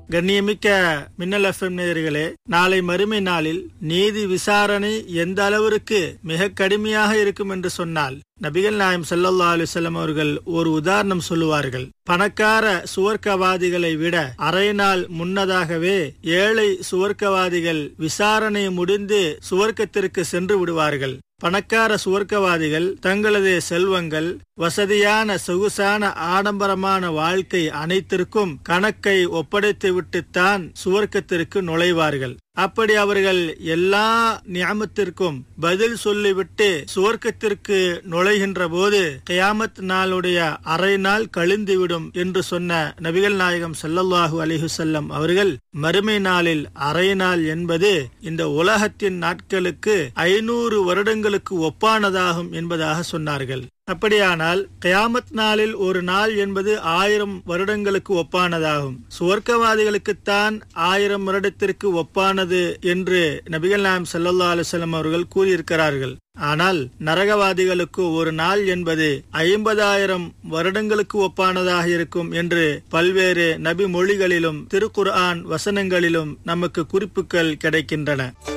கண்ணியமிக்க மின்னல் எஃப்எம் நேயர்களே நாளை மறுமை நாளில் நீதி விசாரணை எந்த அளவிற்கு மிக கடுமையாக இருக்கும் என்று சொன்னால் நபிகள் நாயம் சல்லல்லா அலுவலம் அவர்கள் ஒரு உதாரணம் சொல்லுவார்கள் பணக்கார சுவர்க்கவாதிகளை விட அரை நாள் முன்னதாகவே ஏழை சுவர்க்கவாதிகள் விசாரணை முடிந்து சுவர்க்கத்திற்கு சென்று விடுவார்கள் பணக்கார சுவர்க்கவாதிகள் தங்களது செல்வங்கள் வசதியான சொகுசான ஆடம்பரமான வாழ்க்கை அனைத்திற்கும் கணக்கை ஒப்படைத்துவிட்டுத்தான் சுவர்க்கத்திற்கு நுழைவார்கள் அப்படி அவர்கள் எல்லா நியமத்திற்கும் பதில் சொல்லிவிட்டு சுவர்க்கத்திற்கு நுழைகின்ற போது கயாமத் நாளுடைய அரை நாள் கழிந்துவிடும் என்று சொன்ன நபிகள் நாயகம் சல்லல்லாஹு அலிஹுசல்லம் அவர்கள் மறுமை நாளில் அரை நாள் என்பது இந்த உலகத்தின் நாட்களுக்கு ஐநூறு வருடங்களுக்கு ஒப்பானதாகும் என்பதாக சொன்னார்கள் அப்படியானால் கயாமத் நாளில் ஒரு நாள் என்பது ஆயிரம் வருடங்களுக்கு ஒப்பானதாகும் சுவர்க்கவாதிகளுக்குத்தான் ஆயிரம் வருடத்திற்கு ஒப்பானது என்று நபிகள் நாயம் சல்லா அலுவலம் அவர்கள் கூறியிருக்கிறார்கள் ஆனால் நரகவாதிகளுக்கு ஒரு நாள் என்பது ஐம்பதாயிரம் வருடங்களுக்கு ஒப்பானதாக இருக்கும் என்று பல்வேறு நபி மொழிகளிலும் திருக்குர்ஆன் வசனங்களிலும் நமக்கு குறிப்புகள் கிடைக்கின்றன